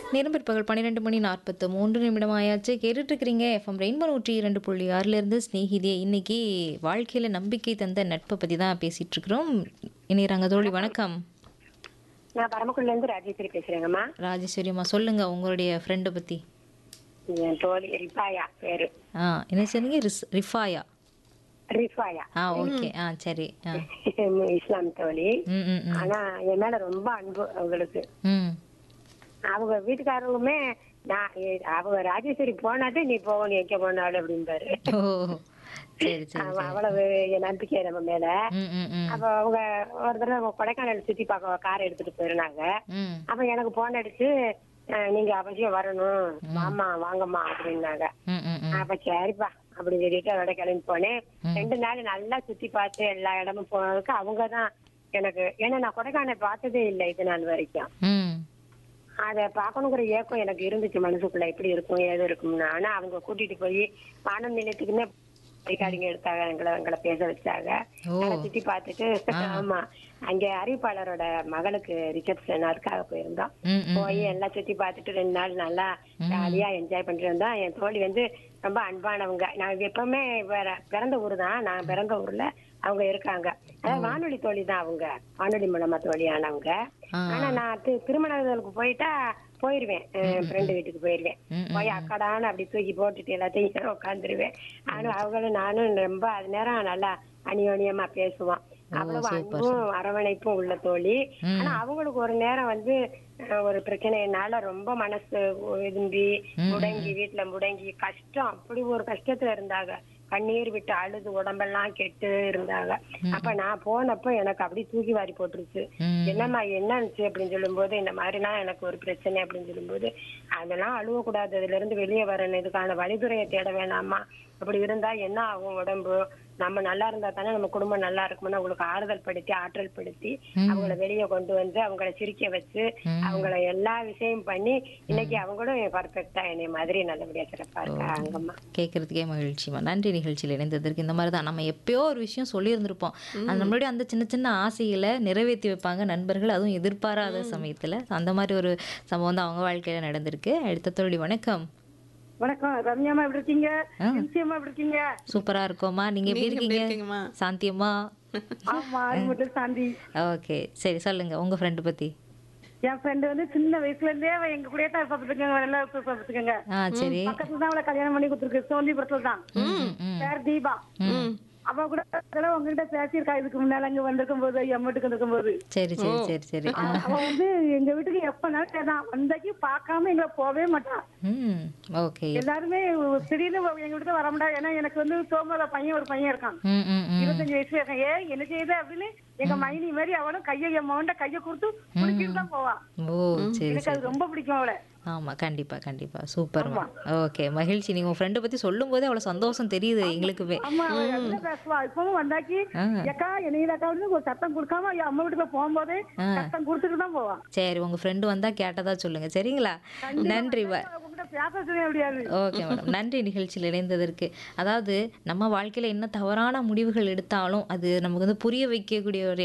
நேரம் பிற்பகல் பன்னிரெண்டு மணி நாற்பத்து மூன்று நிமிடம் ஆயாச்சு கேட்டுட்டு இருக்கிறீங்க எஃப்எம் ரெயின்போ நூற்றி இரண்டு புள்ளி ஆறுலேருந்து ஸ்நேகிதியே இன்னைக்கு வாழ்க்கையில் நம்பிக்கை தந்த நட்பை பற்றி தான் பேசிகிட்டு இருக்கிறோம் இணையறாங்க தோழி வணக்கம் நான் பரமக்குடில இருந்து ராஜேஸ்வரி பேசுறேங்கம்மா ராஜேஸ்வரி அம்மா சொல்லுங்கள் உங்களுடைய ஃப்ரெண்டை பற்றி என் தோழி ரிஃபாயா பேரு ஆ என்ன சொன்னீங்க ரிஸ் ரிஃபாயா ரிஃபாயா ஆ ஓகே ஆ சரி ஆ இஸ்லாம் தோழி ம் ம் ம் ஆனா என் மேல ரொம்ப அன்பு அவங்களுக்கு ம் அவங்க வீட்டுக்காரவுமே நான் எ- அவங்க ராஜேஸ்வரி போனாட்டு நீ போகணும் எங்க போனாலும் அப்படிம்பாரு ஓ சரி சரி அவ- அவ்வளவு என் நம்பிக்கை நம்ம மேல ம் ம் ம் அப்ப அவங்க ஒரு தடவை கொடைக்கானல் சுத்தி பார்க்க கார் எடுத்துட்டு போயிருந்தாங்க ம் அப்ப எனக்கு போன் அடிச்சு அஹ், நீங்க அவசியம் வரணும் வாமா வாங்கம்மா அப்படின்னாங்க ம் ம் ம் அப்ப சரிப்பா அப்படின்னு சொல்லிட்டு அதோட கிளம்பி போனேன் ரெண்டு நாள் நல்லா சுத்தி பார்த்து எல்லா இடமும் போனதுக்கு அவங்கதான் எனக்கு ஏன்னா நான் கொடைக்கானல் பார்த்ததே இல்லை இது நாள் வரைக்கும் ம் அத பாக்கணுங்கிற ஏக்கம் எனக்கு இருந்துச்சு மனசுக்குள்ள எப்படி இருக்கும் ஏது இருக்கும்னு ஆனா அவங்க கூட்டிட்டு போய் வானம் நிலையத்துக்குமே ரெக்கார்டிங் எடுத்தாங்க எங்களை எங்களை பேச வச்சாங்க ஓ. நல்லா சுத்தி பார்த்துட்டு ஆமா அங்க அறிவிப்பாளரோட மகளுக்கு ரிசப்ஷன் அதுக்காக போயிருந்தோம் ம் ம் போய் எல்லாம் சுத்தி பார்த்துட்டு ரெண்டு நாள் நல்லா ஜாலியா என்ஜாய் பண்ணிட்டு இருந்தோம் என் தோழி வந்து ரொம்ப அன்பானவங்க நான் எப்பவுமே வேற பிறந்த ஊர் தான் நான் பிறந்த ஊர்ல அவங்க இருக்காங்க அதாவது வானொலி தோழி தான் அவங்க வானொலி மூலமா தோழியானவங்க ஆ. ஆனா நான் தி- திருமணங்களுக்கு போயிட்டா போயிருவேன் ஃப்ரெண்டு வீட்டுக்கு போயிருவேன் ம், போய் அக்கடான்னு அப்படி தூக்கி போட்டுட்டு எல்லாத்தையும் உட்காந்துருவேன் ஆனா அவங்களும் நானும் ரொம்ப அது நேரம் நல்லா அநியோன்யமா பேசுவோம் அவ்வளவு அன்பும் அரவணைப்பும் உள்ள தோழி ஆனா அவங்களுக்கு ஒரு நேரம் வந்து அஹ், ஒரு பிரச்சனைனால ரொம்ப மனசு விரும்பி முடங்கி வீட்டுல முடங்கி கஷ்டம் அப்படி ஒரு கஷ்டத்துல இருந்தாங்க கண்ணீர் விட்டு அழுது உடம்பெல்லாம் கெட்டு இருந்தாங்க அப்ப நான் போனப்ப எனக்கு அப்படி தூக்கி வாரி போட்டுருச்சு ம். என்னம்மா என்னச்சு அப்படின்னு சொல்லும்போது இந்த மாதிரிலாம் எனக்கு ஒரு பிரச்சனை அப்படின்னு சொல்லும்போது அதெல்லாம் அழுவக்கூடாது அதுல இருந்து வெளியே வரணும் இதுக்கான வழிதுறையை தேட வேணாமா அப்படி இருந்தா என்ன ஆகும் உடம்பு நம்ம நல்லா இருந்தா தானே நம்ம குடும்பம் நல்லா இருக்கும்னு அவங்களுக்கு ஆறுதல் படுத்தி ஆற்றல் படுத்தி அவங்கள வெளியே கொண்டு வந்து அவங்கள சிரிக்க வச்சு அவங்கள எல்லா விஷயம் பண்ணி இன்னைக்கு அவங்களும் பர்ஃபெக்டா என்னை மாதிரி நல்லபடியா சிறப்பா இருக்காங்கம்மா கேட்குறதுக்கே மகிழ்ச்சிமா நன்றி நிகழ்ச்சியில் இணைந்ததற்கு இந்த மாதிரி தான் நம்ம எப்பயோ ஒரு விஷயம் சொல்லியிருந்திருப்போம் அது நம்மளுடைய அந்த சின்ன சின்ன ஆசைகளை நிறைவேற்றி வைப்பாங்க நண்பர்கள் அதுவும் எதிர்பாராத சமயத்தில் அந்த மாதிரி ஒரு சம்பவம் தான் அவங்க வாழ்க்கையில் நடந்திருக்கு அடுத்த தோழி வணக்கம் வணக்கம் ரம்யாமா எப்படி இருக்கீங்க ஆ. நிச்சயமா எப்படி இருக்கீங்க சூப்பரா இருக்கோம்மா நீங்க எப்படி இருக்கீங்க சாந்தியம்மா ஆமா மட்டும் சாந்தி ஓகே சரி சொல்லுங்க உங்க ஃப்ரெண்டு பத்தி என் ஃப்ரெண்டு வந்து சின்ன வயசுல இருந்தே அவ எங்க கூடயே தான் இருப்பா பார்த்துக்கோங்க நல்லா இருப்பா பார்த்துக்கோங்க ஆ சரி பக்கத்துல தான் அவளை கல்யாணம் பண்ணி கொடுத்துருக்கு சோந்திபுரத்துல தான் ம் ம் பேர் தீபா அவ கூட அதெல்லாம் உங்ககிட்ட பேசியிருக்கா இதுக்கு முன்னால அங்க வந்திருக்கும் போது எம்மட்டுக்கு வந்திருக்கும் போது சரி சரி சரி சரி ஆ. அவ வந்து எங்க வீட்டுக்கு எப்பனாலும் தான் வந்தாக்கி பார்க்காம எங்களை போகவே மாட்டான் ம் ஓகே எல்லாருமே திடீர்னு எங்க வீட்டுக்கு வர மாட்டா ஏன்னா எனக்கு வந்து சோமல பையன் ஒரு பையன் இருக்கான் ம் ம் ம் இருபத்தஞ்சு வயசுல இருக்கான் ஏ என்ன செய்யுது அப்படின்னு எங்க மைனி மாதிரி அவனும் கையை என் மகன்ட கையை கொடுத்து குளிக்கிட்டு தான் போவான் ஓ சரி எனக்கு அது ரொம்ப பிடிக்கும் அவளை ஆமா கண்டிப்பா கண்டிப்பா சூப்பர்மா ஓகே மகிழ்ச்சி நீங்க உங்க ஃப்ரெண்டை பத்தி சொல்லும் போதே அவ்வளவு சந்தோஷம் தெரியுது எங்களுக்குவே ஆமா அவ எல்லாம் பேசுவா இப்பவும் வந்தாக்கி ஆ. எக்கா என்னையில அக்கா வந்து ஒரு சத்தம் கொடுக்காம என் அம்மா வீட்டுக்கு போகும்போதே சத்தம் கொடுத்துட்டு தான் போவான் சரி உங்க ஃப்ரெண்டு வந்தா கேட்டதா சொல்லுங்க சரிங்களா நன்றி பா உங்ககிட்ட பேசவே முடியாது ஓகே மேடம் நன்றி நிகழ்ச்சியில் இணைந்ததற்கு அதாவது நம்ம வாழ்க்கையில் என்ன தவறான முடிவுகள் எடுத்தாலும் அது நமக்கு வந்து புரிய வைக்கக்கூடிய ஒரு